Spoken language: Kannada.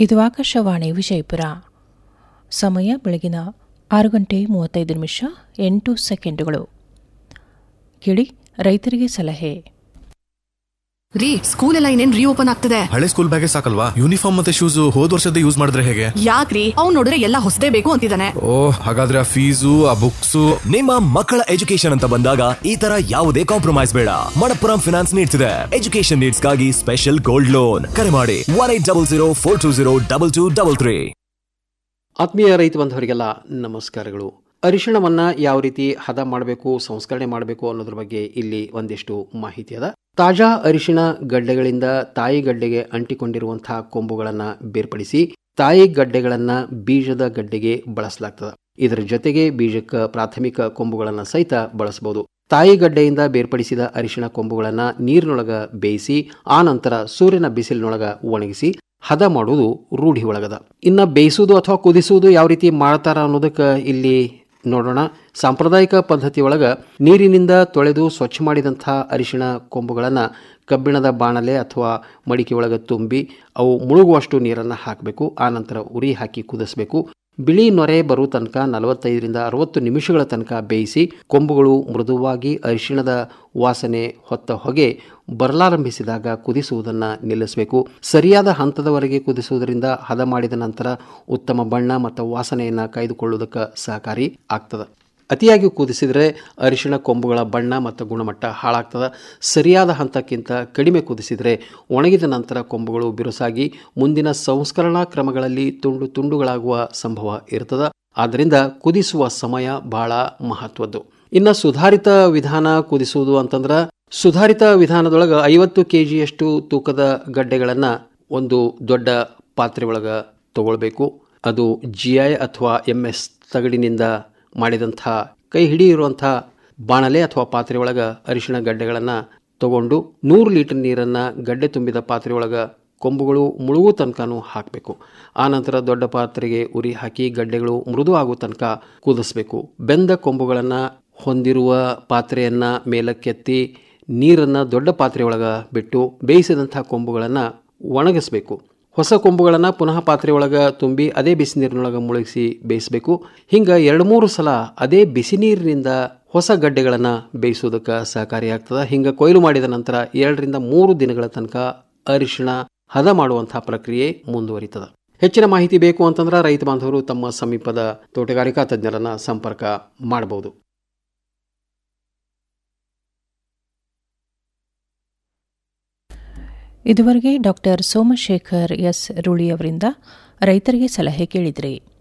ಇದು ಆಕಾಶವಾಣಿ ವಿಜಯಪುರ ಸಮಯ ಬೆಳಗಿನ ಆರು ಗಂಟೆ ಮೂವತ್ತೈದು ನಿಮಿಷ ಎಂಟು ಸೆಕೆಂಡುಗಳು ಕೇಳಿ ರೈತರಿಗೆ ಸಲಹೆ ರೀ ಸ್ಕೂಲ್ ಎಲ್ಲ ಇನ್ನೇನ್ ರೀಓಪನ್ ಆಗ್ತದೆ ಹಳೆ ಸ್ಕೂಲ್ ಬ್ಯಾಗೇ ಸಾಕಲ್ವಾ ಯೂನಿಫಾರ್ಮ್ ಮತ್ತೆ ಶೂಸ್ ಹೋದ್ ವರ್ಷದ ಯೂಸ್ ಮಾಡಿದ್ರೆ ಹೇಗೆ ಯಾಕ್ರಿ ಅವ್ನ್ ನೋಡಿದ್ರೆ ಎಲ್ಲ ಹೊಸದೇ ಬೇಕು ಅಂತಿದ್ದಾನೆ ಓ ಹಾಗಾದ್ರೆ ಆ ಫೀಸು ಆ ಬುಕ್ಸು ನಿಮ್ಮ ಮಕ್ಕಳ ಎಜುಕೇಶನ್ ಅಂತ ಬಂದಾಗ ಈ ತರ ಯಾವುದೇ ಕಾಂಪ್ರಮೈಸ್ ಬೇಡ ಮಣಪ್ಪುರಂ ಫಿನಾನ್ಸ್ ನೀಡ್ತಿದೆ ಎಜುಕೇಶನ್ ನೀಡ್ಸ್ಗಾಗಿ ಸ್ಪೆಷಲ್ ಗೋಲ್ಡ್ ಲೋನ್ ಕರೆ ಮಾಡಿ one eight double zero four two zero double two double three ಆತ್ಮೀಯ ರೈತ ಬಂಧುವರಿಗೆಲ್ಲ ನಮಸ್ಕಾರಗಳು ಅರಿಶಿಣವನ್ನ ಯಾವ ರೀತಿ ಹದ ಮಾಡಬೇಕು ಸಂಸ್ಕರಣೆ ಮಾಡಬೇಕು ಅನ್ನೋದ್ರ ಬಗ್ಗೆ ಇಲ್ಲಿ ಒಂದಿಷ್ಟು ಮಾಹಿತಿ ಅದ ತಾಜಾ ಅರಿಶಿಣ ಗಡ್ಡೆಗಳಿಂದ ತಾಯಿ ಗಡ್ಡೆಗೆ ಅಂಟಿಕೊಂಡಿರುವಂತಹ ಕೊಂಬುಗಳನ್ನು ಬೇರ್ಪಡಿಸಿ ತಾಯಿ ಗಡ್ಡೆಗಳನ್ನ ಬೀಜದ ಗಡ್ಡೆಗೆ ಬಳಸಲಾಗ್ತದೆ ಇದರ ಜೊತೆಗೆ ಬೀಜಕ್ಕೆ ಪ್ರಾಥಮಿಕ ಕೊಂಬುಗಳನ್ನು ಸಹಿತ ಬಳಸಬಹುದು ತಾಯಿ ಗಡ್ಡೆಯಿಂದ ಬೇರ್ಪಡಿಸಿದ ಅರಿಶಿಣ ಕೊಂಬುಗಳನ್ನು ನೀರಿನೊಳಗ ಬೇಯಿಸಿ ಆ ನಂತರ ಸೂರ್ಯನ ಬಿಸಿಲಿನೊಳಗ ಒಣಗಿಸಿ ಹದ ಮಾಡುವುದು ರೂಢಿ ಒಳಗದ ಇನ್ನ ಬೇಯಿಸುವುದು ಅಥವಾ ಕುದಿಸುವುದು ಯಾವ ರೀತಿ ಮಾಡ್ತಾರ ಅನ್ನೋದಕ್ಕೆ ಇಲ್ಲಿ ನೋಡೋಣ ಸಾಂಪ್ರದಾಯಿಕ ಪದ್ಧತಿ ಒಳಗ ನೀರಿನಿಂದ ತೊಳೆದು ಸ್ವಚ್ಛ ಮಾಡಿದಂಥ ಅರಿಶಿಣ ಕೊಂಬುಗಳನ್ನು ಕಬ್ಬಿಣದ ಬಾಣಲೆ ಅಥವಾ ಮಡಿಕೆ ಒಳಗೆ ತುಂಬಿ ಅವು ಮುಳುಗುವಷ್ಟು ನೀರನ್ನು ಹಾಕಬೇಕು ಆನಂತರ ಉರಿ ಹಾಕಿ ಕುದಿಸಬೇಕು ಬಿಳಿ ನೊರೆ ಬರುವ ತನಕ ನಲವತ್ತೈದರಿಂದ ಅರವತ್ತು ನಿಮಿಷಗಳ ತನಕ ಬೇಯಿಸಿ ಕೊಂಬುಗಳು ಮೃದುವಾಗಿ ಅರಿಶಿಣದ ವಾಸನೆ ಹೊತ್ತ ಹೊಗೆ ಬರಲಾರಂಭಿಸಿದಾಗ ಕುದಿಸುವುದನ್ನು ನಿಲ್ಲಿಸಬೇಕು ಸರಿಯಾದ ಹಂತದವರೆಗೆ ಕುದಿಸುವುದರಿಂದ ಹದ ಮಾಡಿದ ನಂತರ ಉತ್ತಮ ಬಣ್ಣ ಮತ್ತು ವಾಸನೆಯನ್ನು ಕಾಯ್ದುಕೊಳ್ಳುವುದಕ್ಕೆ ಸಹಕಾರಿ ಆಗ್ತದೆ ಅತಿಯಾಗಿ ಕುದಿಸಿದರೆ ಅರಿಶಿಣ ಕೊಂಬುಗಳ ಬಣ್ಣ ಮತ್ತು ಗುಣಮಟ್ಟ ಹಾಳಾಗ್ತದೆ ಸರಿಯಾದ ಹಂತಕ್ಕಿಂತ ಕಡಿಮೆ ಕುದಿಸಿದರೆ ಒಣಗಿದ ನಂತರ ಕೊಂಬುಗಳು ಬಿರುಸಾಗಿ ಮುಂದಿನ ಸಂಸ್ಕರಣಾ ಕ್ರಮಗಳಲ್ಲಿ ತುಂಡು ತುಂಡುಗಳಾಗುವ ಸಂಭವ ಇರ್ತದೆ ಆದ್ದರಿಂದ ಕುದಿಸುವ ಸಮಯ ಬಹಳ ಮಹತ್ವದ್ದು ಇನ್ನು ಸುಧಾರಿತ ವಿಧಾನ ಕುದಿಸುವುದು ಅಂತಂದ್ರೆ ಸುಧಾರಿತ ವಿಧಾನದೊಳಗೆ ಐವತ್ತು ಕೆ ಜಿಯಷ್ಟು ತೂಕದ ಗಡ್ಡೆಗಳನ್ನು ಒಂದು ದೊಡ್ಡ ಪಾತ್ರೆ ಒಳಗೆ ತಗೊಳ್ಬೇಕು ಅದು ಜಿ ಐ ಅಥವಾ ಎಮ್ ಎಸ್ ತಗಡಿನಿಂದ ಮಾಡಿದಂಥ ಕೈ ಹಿಡಿಯಿರುವಂಥ ಬಾಣಲೆ ಅಥವಾ ಪಾತ್ರೆ ಒಳಗೆ ಅರಿಶಿಣ ಗಡ್ಡೆಗಳನ್ನು ತಗೊಂಡು ನೂರು ಲೀಟರ್ ನೀರನ್ನು ಗಡ್ಡೆ ತುಂಬಿದ ಪಾತ್ರೆ ಒಳಗೆ ಕೊಂಬುಗಳು ಮುಳುಗು ತನಕನೂ ಹಾಕಬೇಕು ಆನಂತರ ದೊಡ್ಡ ಪಾತ್ರೆಗೆ ಉರಿ ಹಾಕಿ ಗಡ್ಡೆಗಳು ಮೃದು ಆಗೋ ತನಕ ಕುದಿಸ್ಬೇಕು ಬೆಂದ ಕೊಂಬುಗಳನ್ನು ಹೊಂದಿರುವ ಪಾತ್ರೆಯನ್ನು ಮೇಲಕ್ಕೆತ್ತಿ ನೀರನ್ನು ದೊಡ್ಡ ಪಾತ್ರೆ ಒಳಗೆ ಬಿಟ್ಟು ಬೇಯಿಸಿದಂಥ ಕೊಂಬುಗಳನ್ನು ಒಣಗಿಸ್ಬೇಕು ಹೊಸ ಕೊಂಬುಗಳನ್ನು ಪುನಃ ಪಾತ್ರೆ ಒಳಗೆ ತುಂಬಿ ಅದೇ ಬಿಸಿ ನೀರಿನೊಳಗೆ ಮುಳುಗಿಸಿ ಬೇಯಿಸಬೇಕು ಹಿಂಗೆ ಎರಡು ಮೂರು ಸಲ ಅದೇ ಬಿಸಿ ನೀರಿನಿಂದ ಹೊಸ ಗಡ್ಡೆಗಳನ್ನು ಬೇಯಿಸೋದಕ್ಕೆ ಸಹಕಾರಿಯಾಗ್ತದೆ ಹಿಂಗೆ ಕೊಯ್ಲು ಮಾಡಿದ ನಂತರ ಎರಡರಿಂದ ಮೂರು ದಿನಗಳ ತನಕ ಅರಿಶಿಣ ಹದ ಮಾಡುವಂತಹ ಪ್ರಕ್ರಿಯೆ ಮುಂದುವರಿತದೆ ಹೆಚ್ಚಿನ ಮಾಹಿತಿ ಬೇಕು ಅಂತಂದ್ರೆ ರೈತ ಬಾಂಧವರು ತಮ್ಮ ಸಮೀಪದ ತೋಟಗಾರಿಕಾ ತಜ್ಞರನ್ನ ಸಂಪರ್ಕ ಮಾಡಬಹುದು ಇದುವರೆಗೆ ಡಾಕ್ಟರ್ ಸೋಮಶೇಖರ್ ಎಸ್ ರೂಳಿ ಅವರಿಂದ ರೈತರಿಗೆ ಸಲಹೆ ಕೇಳಿದ್ರಿ